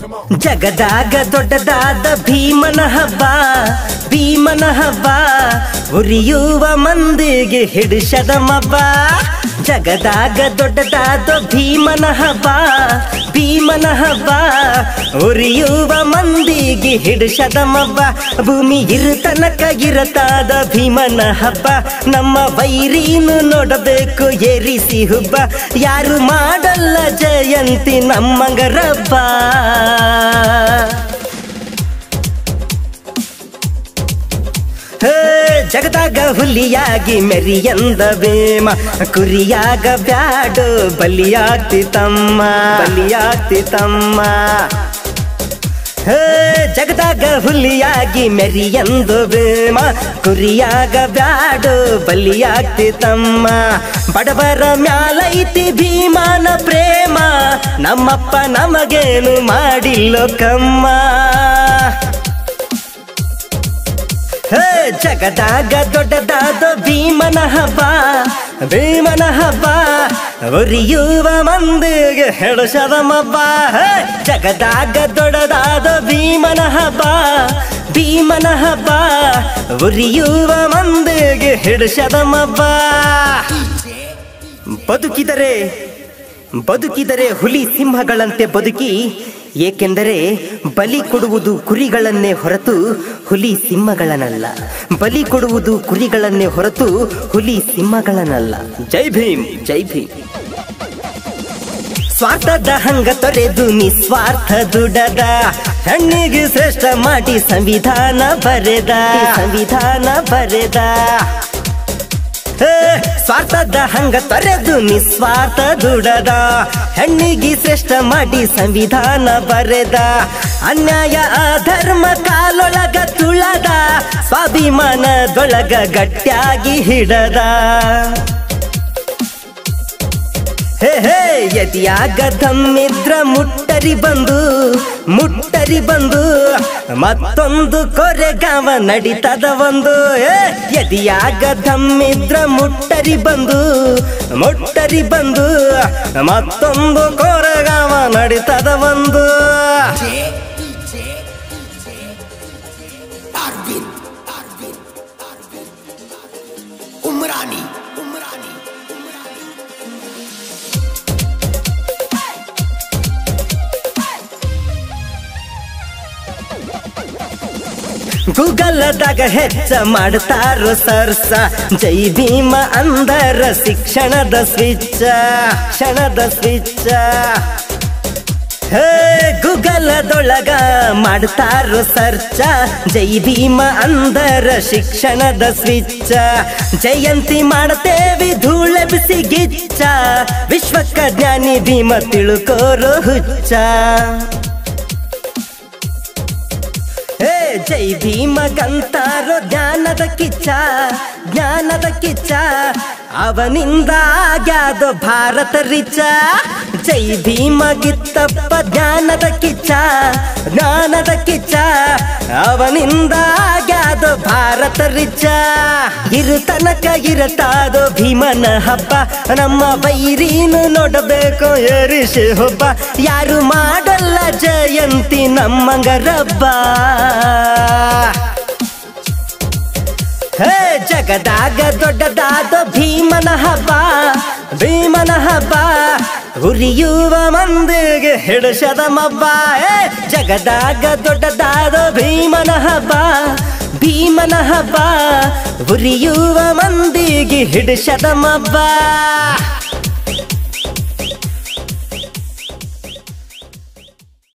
ಜಗದಾಗ ದೊಡ್ಡದಾದ ಭೀಮನ ಹಬ್ಬ ಭೀಮನ ಹಬ್ಬ ಉರಿಯುವ ಮಂದಿಗೆ ಹಿಡಿಸದ ಮಬ್ಬ ಜಗದಾಗ ದೊಡ್ಡದಾದ ಭೀಮನ ಹಬ್ಬ ಭೀಮನ ಹಬ್ಬ ಉರಿಯುವ ಮಂದಿಗೆ ಹಿಡಿಸದ ಮಬ್ಬ ಭೂಮಿ ಇರುತನಕ ಇರತಾದ ಭೀಮನ ಹಬ್ಬ ನಮ್ಮ ವೈರೀನು ನೋಡಬೇಕು ಏರಿಸಿ ಹುಬ್ಬ ಯಾರು ಮಾಡಲ್ಲ ಜಯಂತಿ ನಮ್ಮಂಗರಬ್ಬ ಹೇ, ಜಗದಾಗ ಹುಲಿಯಾಗಿ ಮೆರಿಯಂದ ಬೇಮ ಕುರಿಯಾಗ ಬ್ಯಾಡು ಬಲಿಯಾಗ್ತಿ ತಮ್ಮ ಬಲಿಯಾಗ್ತಿ ತಮ್ಮ ಹೇ ಜಗದಾಗ ಹುಲಿಯಾಗಿ ಮೆರಿಯಂದು ಬೇಮ ಕುರಿಯಾಗ ಬ್ಯಾಡು ಬಲಿಯಾಗ್ತಿ ತಮ್ಮ ಬಡವರ ಮ್ಯಾಲೈತಿ ಭೀಮಾನ ಪ್ರೇಮ ನಮ್ಮಪ್ಪ ನಮಗೇನು ಮಾಡಿಲ್ಲೋ ಕಮ್ಮ ಹೇ ಜಗದಾಗ ದೊಡ್ಡದಾದ ಭೀಮನ ಹಬ್ಬ ಭೀಮನ ಹಬ್ಬ ಉರಿಯುವ ಮಂದಿಗೆ ಹೆಳಸದ ಮಬ್ಬ ಹೇ ಜಗದಾಗ ದೊಡ್ಡದಾದ ಭೀಮನ ಹಬ್ಬ ಭೀಮನ ಹಬ್ಬ ಉರಿಯುವ ಮಂದಿಗೆ ಹಿಡಿಸದ ಮಬ್ಬ ಬದುಕಿದರೆ ಬದುಕಿದರೆ ಹುಲಿ ಸಿಂಹಗಳಂತೆ ಬದುಕಿ ಏಕೆಂದರೆ ಬಲಿ ಕೊಡುವುದು ಕುರಿಗಳನ್ನೇ ಹೊರತು ಹುಲಿ ಸಿಂಹಗಳನ್ನಲ್ಲ ಬಲಿ ಕೊಡುವುದು ಕುರಿಗಳನ್ನೇ ಹೊರತು ಹುಲಿ ಸಿಂಹಗಳನ್ನಲ್ಲ ಜೈ ಭೀಮ್ ಜೈ ಭೀಮ್ ಸ್ವಾರ್ಥದ ಹಂಗ ತೊರೆದು ನಿಸ್ವಾರ್ಥ ದುಡದ ಹೆಣ್ಣಿಗೆ ಶ್ರೇಷ್ಠ ಮಾಡಿ ಸಂವಿಧಾನ ಬರೆದ ಸಂವಿಧಾನ ಬರೆದ ಹೇ, ಸ್ವಾರ್ಥದ ಹಂಗ ತೊರೆದು ನಿಸ್ವಾರ್ಥ ದುಡದ ಹೆಣ್ಣಿಗೆ ಶ್ರೇಷ್ಠ ಮಾಡಿ ಸಂವಿಧಾನ ಬರೆದ ಅನ್ಯಾಯ ಅಧರ್ಮ ಕಾಲೊಳಗ ತುಳದ ಸ್ವಾಭಿಮಾನದೊಳಗ ಗಟ್ಟಿಯಾಗಿ ಹಿಡದ ಹೇ ಹೇ ಯದಿಯಾಗ ದಮ್ಮಿದ್ರ ಮುಟ್ಟರಿ ಬಂದು ಮುಟ್ಟರಿ ಬಂದು ಮತ್ತೊಂದು ಕೊರೆಗಾವ ನಡೀತದ ಒಂದು ಏ ಯದಿಯಾಗ ದಮ್ಮಿದ್ರ ಮುಟ್ಟರಿ ಬಂದು ಮುಟ್ಟರಿ ಬಂದು ಮತ್ತೊಂದು ಕೊರೆಗಾವ ನಡೀತದ ಒಂದು Arvin, Arvin, Arvin, Umrani, Umrani, Umrani. ಗೂಗಲ್ದಾಗ ಹೆಚ್ಚ ಮಾಡ್ತಾರೋ ಸರ್ಸ ಜೈ ಭೀಮ ಅಂದರ ಶಿಕ್ಷಣದ ಸ್ವಿಚ್ ಕ್ಷಣದ ಸ್ವಿಚ್ ಹೇ ಗೂಗಲದೊಳಗ ಮಾಡ್ತಾರೋ ಸರ್ಚ ಜೈ ಭೀಮ ಅಂದರ ಶಿಕ್ಷಣದ ಸ್ವಿಚ್ ಜಯಂತಿ ಮಾಡ್ತೇವಿ ಧೂಳ ಬಿಸಿ ಗಿಚ್ಚ ವಿಶ್ವಕ್ಕ ಜ್ಞಾನಿ ಭೀಮ ತಿಳ್ಕೋರೋ ಹುಚ್ಚ ಹೇ ಜೈ ಭೀಮಗಂತಾರೋ ಜ್ಞಾನದ ಕಿಚ್ಚ ಜ್ಞಾನದ ಕಿಚ್ಚ ಅವನಿಂದ ಆಗ್ಯಾದ ಭಾರತ ರಿಚ ಜೈ ಭೀಮಗಿತ್ತಪ್ಪ ಜ್ಞಾನದ ಕಿಚ್ಚ ಜ್ಞಾನದ ಕಿಚ್ಚ ಅವನಿಂದ ಆಗ್ಯಾದ ಭಾರತ ರಿಚ ಇರು ತನಕ ಇರತಾದೋ ಭೀಮನ ಹಬ್ಬ ನಮ್ಮ ಬೈರೀನು ನೋಡಬೇಕು ಏರಿಸಿ ಹಬ್ಬ ಯಾರು ಮಾಡಲ್ಲ ಜಯಂತಿ ನಮ್ಮಂಗರಬ್ಬ ಹೇ ಜಗದಾಗ ದೊಡ್ಡದಾದ ಭೀಮನ ಹಬ್ಬ ಭೀಮನ ಹಬ್ಬ ಹುರಿಯುವ ಮಂದಿಗೆ ಹಿಡಿಸದ ಮಬ್ಬ ಏ ಜಗದಾಗ ದೊಡ್ಡದಾದ ಭೀಮನ ಹಬ್ಬ ಭೀಮನ ಹಬ್ಬ ಹುರಿಯುವ ಮಂದಿಗೆ ಹಿಡಿಸದ ಮಬ್ಬ